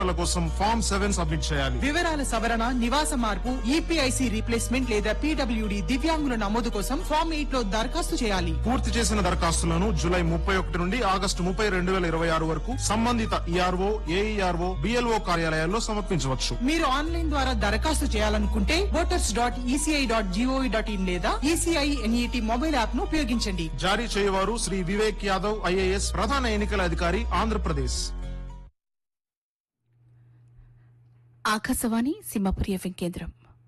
ల కోసం form seven summit చేయాలి వివరాల సవరణ నివాస మార్పు ఈపీఐసి రీప్లేస్మెంట్ లేదా పీడబ్ల్యూడి దివ్యాంగుల నమోదు కోసం ఫామ్ ఎయిట్ లో దరఖాస్తు చేయాలి పూర్తి చేసిన దరఖాస్తులను జూలై ముప్పై ఒకటి నుండి ఆగస్టు ముప్పై రెండు వేల ఇరవై ఆరు వరకు సంబంధిత ఈఆర్ఓ ఏఈఆర్ఓ బిఎల్ఓ కార్యాలయాల్లో సమర్పించవచ్చు మీరు ఆన్లైన్ ద్వారా దరఖాస్తు చేయాలనుకుంటే voters dot ECI dot GOV dot in లేదా ఈసీఐ ఎన్ఈటి మొబైల్ యాప్ ను ఉపయోగించండి జారీ చేయవారు శ్రీ వివేక్ యాదవ్ ఐఏఎస్ ప్రధాన ఎన్నికల అధికారి ఆంధ్రప్రదేశ్ ఆకాశవాణి సింహపురి ఎఫ్ఎం కేంద్రం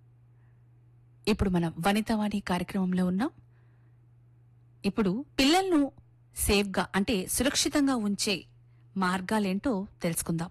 ఇప్పుడు మనం వనితవాణి కార్యక్రమంలో ఉన్నాం ఇప్పుడు పిల్లలను సేఫ్గా అంటే సురక్షితంగా ఉంచే మార్గాలేంటో తెలుసుకుందాం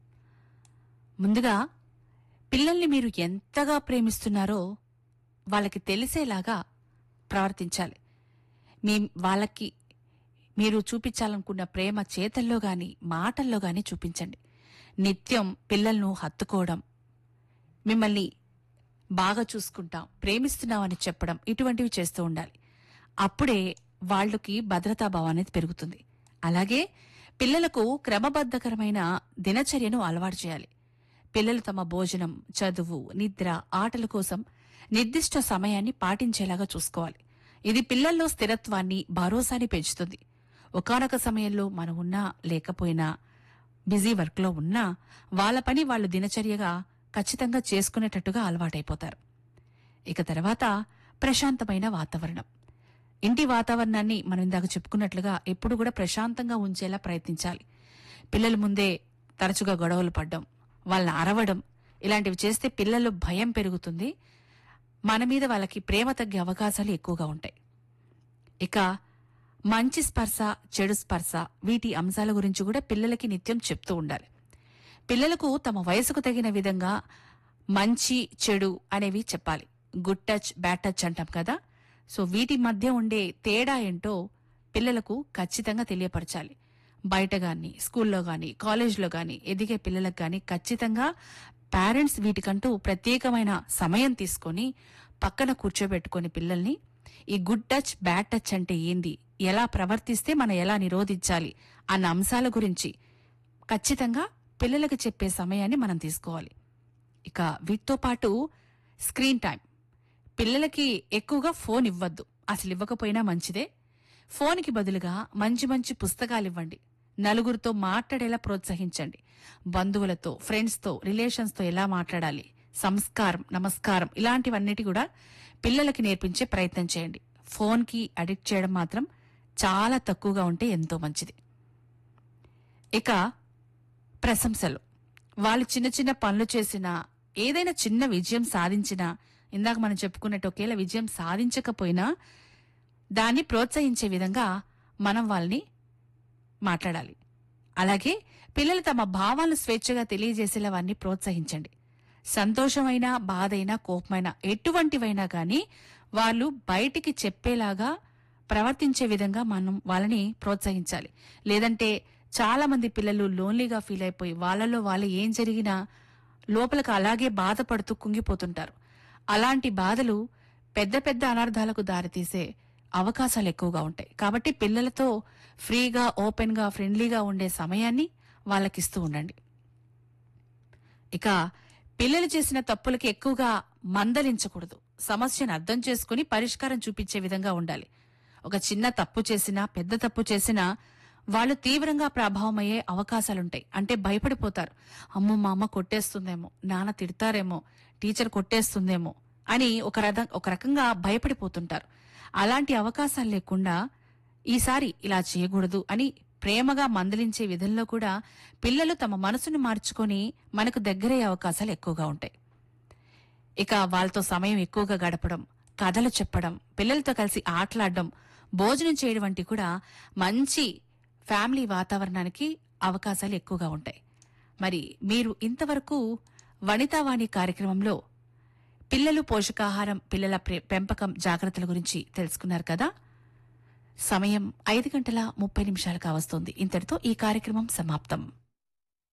ముందుగా పిల్లల్ని మీరు ఎంతగా ప్రేమిస్తున్నారో వాళ్ళకి తెలిసేలాగా ప్రవర్తించాలి మీ వాళ్ళకి మీరు చూపించాలనుకున్న ప్రేమ చేతల్లో గాని మాటల్లో గాని చూపించండి నిత్యం పిల్లలను హత్తుకోవడం మిమ్మల్ని బాగా చూసుకుంటాం ప్రేమిస్తున్నామని చెప్పడం ఇటువంటివి చేస్తూ ఉండాలి అప్పుడే వాళ్ళకి భద్రతా భావం అనేది పెరుగుతుంది అలాగే పిల్లలకు క్రమబద్ధకరమైన దినచర్యను అలవాటు చేయాలి పిల్లలు తమ భోజనం చదువు నిద్ర ఆటల కోసం నిర్దిష్ట సమయాన్ని పాటించేలాగా చూసుకోవాలి ఇది పిల్లల్లో స్థిరత్వాన్ని భరోసాని పెంచుతుంది ఒకానొక సమయంలో మనం ఉన్నా లేకపోయినా బిజీ వర్క్లో ఉన్నా వాళ్ళ పని వాళ్ళు దినచర్యగా ఖచ్చితంగా చేసుకునేటట్టుగా అలవాటైపోతారు ఇక తర్వాత ప్రశాంతమైన వాతావరణం ఇంటి వాతావరణాన్ని మనం ఇందాక చెప్పుకున్నట్లుగా ఎప్పుడు కూడా ప్రశాంతంగా ఉంచేలా ప్రయత్నించాలి పిల్లల ముందే తరచుగా గొడవలు పడ్డం వాళ్ళని అరవడం ఇలాంటివి చేస్తే పిల్లలు భయం పెరుగుతుంది మన మీద వాళ్ళకి ప్రేమ తగ్గే అవకాశాలు ఎక్కువగా ఉంటాయి ఇక మంచి స్పర్శ చెడు స్పర్శ వీటి అంశాల గురించి కూడా పిల్లలకి నిత్యం చెప్తూ ఉండాలి పిల్లలకు తమ వయసుకు తగిన విధంగా మంచి చెడు అనేవి చెప్పాలి గుడ్ టచ్ బ్యాడ్ టచ్ అంటాం కదా సో వీటి మధ్య ఉండే తేడా ఏంటో పిల్లలకు ఖచ్చితంగా తెలియపరచాలి బయట గాని స్కూల్లో గాని కాలేజ్లో గాని ఎదిగే పిల్లలకు గాని ఖచ్చితంగా పేరెంట్స్ వీటికంటూ ప్రత్యేకమైన సమయం తీసుకొని పక్కన కూర్చోబెట్టుకొని పిల్లల్ని ఈ గుడ్ టచ్ బ్యాడ్ టచ్ అంటే ఏంది ఎలా ప్రవర్తిస్తే మనం ఎలా నిరోధించాలి అన్న అంశాల గురించి ఖచ్చితంగా పిల్లలకు చెప్పే సమయాన్ని మనం తీసుకోవాలి ఇక వీటితో పాటు స్క్రీన్ టైం పిల్లలకి ఎక్కువగా ఫోన్ ఇవ్వద్దు అసలు ఇవ్వకపోయినా మంచిదే ఫోన్కి బదులుగా మంచి మంచి పుస్తకాలు ఇవ్వండి నలుగురితో మాట్లాడేలా ప్రోత్సహించండి బంధువులతో ఫ్రెండ్స్తో రిలేషన్స్తో ఎలా మాట్లాడాలి సంస్కారం నమస్కారం ఇలాంటివన్నిటి కూడా పిల్లలకి నేర్పించే ప్రయత్నం చేయండి ఫోన్కి అడిక్ట్ చేయడం మాత్రం చాలా తక్కువగా ఉంటే ఎంతో మంచిది ఇక ప్రశంసలు వాళ్ళు చిన్న చిన్న పనులు చేసినా ఏదైనా చిన్న విజయం సాధించినా ఇందాక మనం చెప్పుకున్నట్టు ఒకేలా విజయం సాధించకపోయినా దాన్ని ప్రోత్సహించే విధంగా మనం వాళ్ళని మాట్లాడాలి అలాగే పిల్లలు తమ భావాలను స్వేచ్ఛగా తెలియజేసేలా వారిని ప్రోత్సహించండి సంతోషమైనా బాధైనా కోపమైనా ఎటువంటివైనా గాని వాళ్ళు బయటికి చెప్పేలాగా ప్రవర్తించే విధంగా మనం వాళ్ళని ప్రోత్సహించాలి లేదంటే చాలా మంది పిల్లలు లోన్లీగా ఫీల్ అయిపోయి వాళ్ళలో వాళ్ళు ఏం జరిగినా లోపలకు అలాగే బాధపడుతూ కుంగిపోతుంటారు అలాంటి బాధలు పెద్ద పెద్ద అనర్థాలకు దారితీసే అవకాశాలు ఎక్కువగా ఉంటాయి కాబట్టి పిల్లలతో ఫ్రీగా ఓపెన్ గా ఫ్రెండ్లీగా ఉండే సమయాన్ని వాళ్ళకిస్తూ ఉండండి ఇక పిల్లలు చేసిన తప్పులకి ఎక్కువగా మందలించకూడదు సమస్యను అర్థం చేసుకుని పరిష్కారం చూపించే విధంగా ఉండాలి ఒక చిన్న తప్పు చేసినా పెద్ద తప్పు చేసినా వాళ్ళు తీవ్రంగా ప్రభావమయ్యే అవకాశాలుంటాయి అంటే భయపడిపోతారు అమ్మో మా అమ్మ కొట్టేస్తుందేమో నాన్న తిడతారేమో టీచర్ కొట్టేస్తుందేమో అని ఒక రకం ఒక రకంగా భయపడిపోతుంటారు అలాంటి అవకాశాలు లేకుండా ఈసారి ఇలా చేయకూడదు అని ప్రేమగా మందలించే విధంలో కూడా పిల్లలు తమ మనసును మార్చుకొని మనకు దగ్గరయ్యే అవకాశాలు ఎక్కువగా ఉంటాయి ఇక వాళ్ళతో సమయం ఎక్కువగా గడపడం కథలు చెప్పడం పిల్లలతో కలిసి ఆటలాడడం భోజనం చేయడం వంటి కూడా మంచి ఫ్యామిలీ వాతావరణానికి అవకాశాలు ఎక్కువగా ఉంటాయి మరి మీరు ఇంతవరకు వనితావాణి కార్యక్రమంలో పిల్లలు పోషకాహారం పిల్లల ప్రే- పెంపకం జాగ్రత్తల గురించి తెలుసుకున్నారు కదా సమయం ఐదు గంటల ముప్పై నిమిషాలు కావస్తోంది ఇంతటితో ఈ కార్యక్రమం సమాప్తం